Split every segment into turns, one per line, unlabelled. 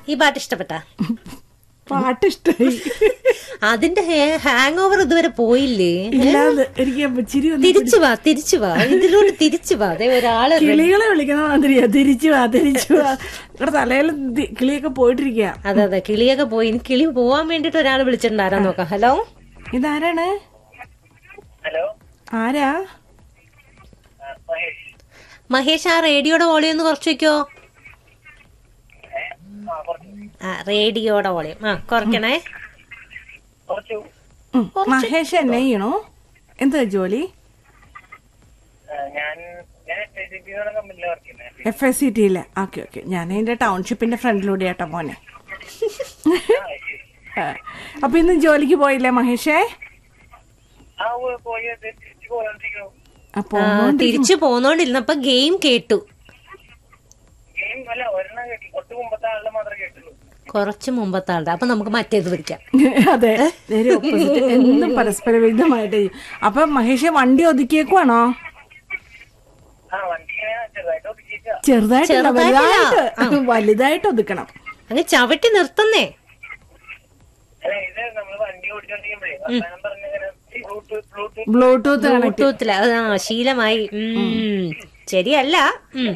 ഈ പാട്ട് ഇഷ്ടപ്പെട്ട
പാട്ട് ഇഷ്ടമായി
അതിന്റെ ഹാങ് ഓവർ ഇതുവരെ പോയില്ലേ
ഇല്ലാതെ എനിക്ക് ചിരി വന്നു
തിരിച്ചു വാ തിരിച്ചു വാ ഇതിലൂടെ തിരിച്ചു വാ അതെ ഒരാള്
കിളികളെ വിളിക്കുന്ന മാതിരിയാ തിരിച്ചു വാ തിരിച്ചു വാ ഇവിടെ തലയിൽ തി- കിളിയൊക്കെ പോയിട്ടിരിക്കുക
അതെ അതെ കിളിയൊക്കെ പോയി ഇനി കിളി പോവാൻ വേണ്ടിട്ട് ഒരാൾ വിളിച്ചിട്ടുണ്ടാരാ നോക്കാം ഹലോ
ഇതാരാണ്
ഹലോ
ആരാ
ആ, മഹേഷ്
മഹേഷ് ആ റേഡിയോയുടെ വോളിയം ഒന്ന് കുറച്ച് വെക്കോ
ഏ? ആ കുറച്ചു
ആ റേഡിയോയുടെ വോളിയം ആ കുറയ്ക്കണേ
കുറച്ചു
ഉം. മഹേഷ് എന്നെ ചെയ്യണോ എന്താ ജോലി
ആ, ഞാൻ ഞാൻ എസ് ഡി പി കമ്പനിയിലാണ് വർക്ക് ചെയ്യുന്നത്
എഫ് എസ് സി ടിയിലെ ഓക്കെ ഓക്കെ ഞാൻ അതിന്റെ ടൗൺഷിപ്പിന്റെ ഫ്രണ്ടിലൂടെ ആട്ടോ മോനെ
ആ, ശരി.
ആ. അപ്പൊ ഇന്ന് ജോലിക്ക് പോയില്ലേ മഹേഷേ
ആ ഓ, പോയി അത് തിരിച്ചു പോയോണ്ടിരിക്കുന്നു
അപ്പൊ
ആ, തിരിച്ചു പോന്നോണ്ടിരുന്നപ്പോ ഗെയിം കേട്ടു
ഗെയിം അല്ല ഒരെണ്ണം കേട്ടു തൊട്ട് മുമ്പത്തെ ആളുടെ മാത്രമേ കേട്ടുള്ളൂ
കുറച്ച് മുമ്പത്തെ ആളുടെ അപ്പൊ നമുക്ക് മറ്റേത് പിടിക്കാം
അതെ നേരെ ഓപ്പോസിറ്റ് എന്തും പരസ്പര വിരുദ്ധമായിട്ട് ചെയ്യും. അപ്പൊ മഹേഷ് വണ്ടി ഒതുക്കിയേക്കുവാണോ
ആ വണ്ടി ഇങ്ങനെ ചെറുതായിട്ട് ഒതുക്കിയിട്ടാ
ചെറുതായിട്ടല്ല
ചെറുതായിട്ടല്ല.
വലുതായിട്ട് വലുതായിട്ട് ഒതുക്കണം
അങ്ങ് ചവിട്ടി നിർത്തുന്നേ
അല്ല ഇത് നമ്മൾ വണ്ടി ഓടിച്ചോണ്ടിരിക്കുമ്പോഴേ വർത്താനം പറഞ്ഞിങ്ങനെ ബ്ലൂടൂത്ത് ബ്ലൂടൂത്ത്
ബ്ലൂടൂത്ത് കണക്ട്
ബ്ലൂടൂത്തില് അത് ആ ശീലമായി ഉം. ശരിയല്ല ഉം.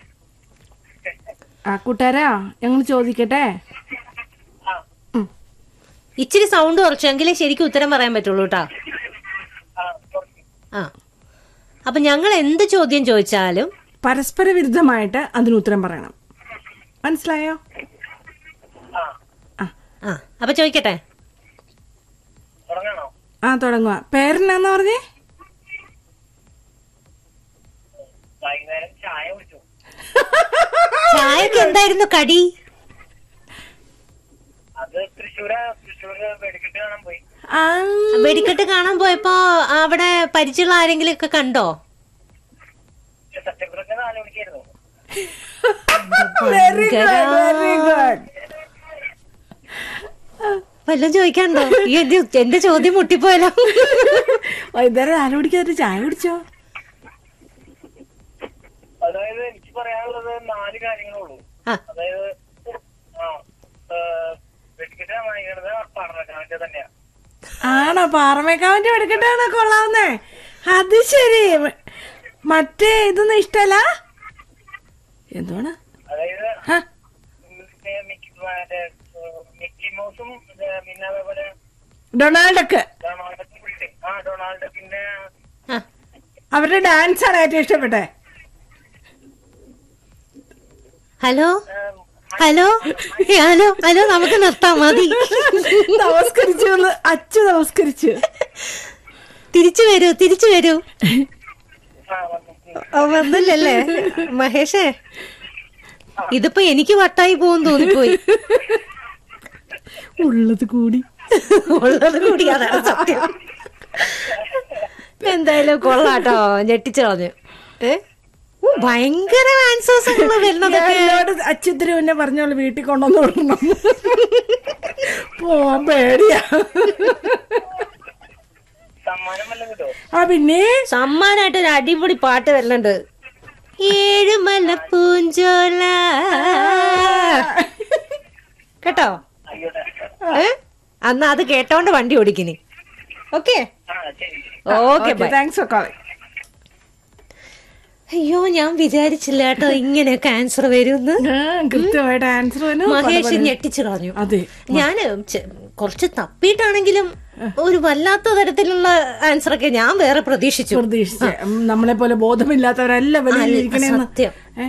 ആ കൂട്ടുകാരാ ഞങ്ങൾ ചോദിക്കട്ടെ
ആ
ഇച്ചിരി സൗണ്ട് കുറച്ചെങ്കിലേ ശരിക്കും ഉത്തരം പറയാൻ പറ്റുള്ളൂ കേട്ടാ
ആ കുറച്ച്
ആ അപ്പൊ ഞങ്ങൾ എന്ത് ചോദ്യം ചോദിച്ചാലും
പരസ്പര വിരുദ്ധമായിട്ട് അതിന് ഉത്തരം പറയണം മനസ്സിലായോ
ആ
ആ
ആ അപ്പൊ ചോദിക്കട്ടെ
തുടങ്ങണോ
ആ തുടങ്ങുക പേരെന്നാന്ന് പറഞ്ഞേ
വൈകുന്നേരം ചായ കുടിച്ചു
ചായക്ക് എന്തായിരുന്നു കടി
അത് തൃശ്ശൂര് തൃശ്ശൂര് വെടിക്കെട്ട് കാണാൻ പോയി
ആ,
വെടിക്കെട്ട് കാണാൻ പോയപ്പോ അവിടെ പരിചയമുള്ള ആരെങ്കിലും ഒക്കെ കണ്ടോ
സത്യപ്രജ്ഞ നാല് മണിക്കായിരുന്നു
very good, very good.
വല്ലതും ചോദിക്കാണ്ടോ ഈ എന്റെ എന്റെ ചോദ്യം മുട്ടിപ്പോയല്ലോ
വൈകുന്നേരം നാല് മണിക്ക് ചായ കുടിച്ചോ
അതായത് എനിക്ക് പറയാനുള്ളത് നാല് കാര്യങ്ങളുള്ളൂ
ആ
അതായത് ആ വെടിക്കെട്ട് വാങ്ങിക്കണത് പഠനക്കാരന്റെ തന്നെയാ
ആണോ പാറമേക്കാവിന്റെ വെടിക്കെട്ടാണോ കൊള്ളാവുന്നേ അത് ശരി മറ്റേ ഇതൊന്നും ഇഷ്ടല്ല എന്തുവാണ്
അതായത്
ആ,
മിക്കി മറ്റേ, ഏഹ്, മിക്കി മൗസും ഏഹ്, പിന്നെ അതേപോലെ
ഡൊണാൾഡൊക്കെ
ഡൊണാൾഡൊക്കെ കൂടിയിട്ടേ ആ ഡൊണാൾഡൊക്കിന്റെ
ആ
അവരുടെ ഡാൻസ് ആണ് ഏറ്റവും ഇഷ്ടപ്പെട്ടെ
ഹലോ ഹലോ ഹലോ ഹലോ നമുക്ക് നിർത്താം മതി
നമസ്കരിച്ചു എന്ന് അച്ചു നമസ്കരിച്ചു
തിരിച്ചു വരൂ തിരിച്ചു വരൂ
ആ വന്നു.
ഓ, വന്നില്ലല്ലേ മഹേഷേ ഇതിപ്പോ എനിക്ക് വട്ടായി പോകും തോന്നിപ്പോയി
ഉള്ളത് കൂടി
ഉള്ളത് കൂടി അതാണ് സത്യം എന്തായാലും കൊള്ളാട്ടോ ഞെട്ടിച്ചു കളഞ്ഞു ഏ ഓ, ഭയങ്കര ആൻസേഴ്സ് വരുന്നതൊക്കെ
എന്നോട് അച്ഛത്തിരി മുന്നേ പറഞ്ഞോളൂ വീട്ടിൽ കൊണ്ടുവന്ന് വിടണം പോവാൻ പേടിയാ
സമ്മാനം വല്ലതും കിട്ടോ
ആ പിന്നെ
സമ്മാനായിട്ട് ഒരു അടിപൊളി പാട്ട് വരുന്നുണ്ട് ഏഴുമല പൂഞ്ചോല കേട്ടോ
ആയിക്കോട്ടെ
ഏ അന്ന് അത് കേട്ടോണ്ട് വണ്ടി ഓടിക്കിനി ഓക്കെ
ആ ശരി
okay bye
thanks for calling
അയ്യോ ഞാൻ വിചാരിച്ചില്ല കേട്ടോ ഇങ്ങനെയൊക്കെ ആൻസർ വരുമെന്ന്
കൃത്യമായിട്ട് ആൻസർ
മഹേഷ് ഞെട്ടിച്ചു കളഞ്ഞു
അതെ
ഞാന് ചെ- കുറച്ച് തപ്പിയിട്ടാണെങ്കിലും ഒരു വല്ലാത്ത തരത്തിലുള്ള ആൻസർ ഒക്കെ ഞാൻ വേറെ പ്രതീക്ഷിച്ചു
പ്രതീക്ഷിച്ച് നമ്മളെ പോലെ ബോധമില്ലാത്തവരല്ല വലിയ
അല്ല,
ഇരിക്കണേന്ന്
സത്യം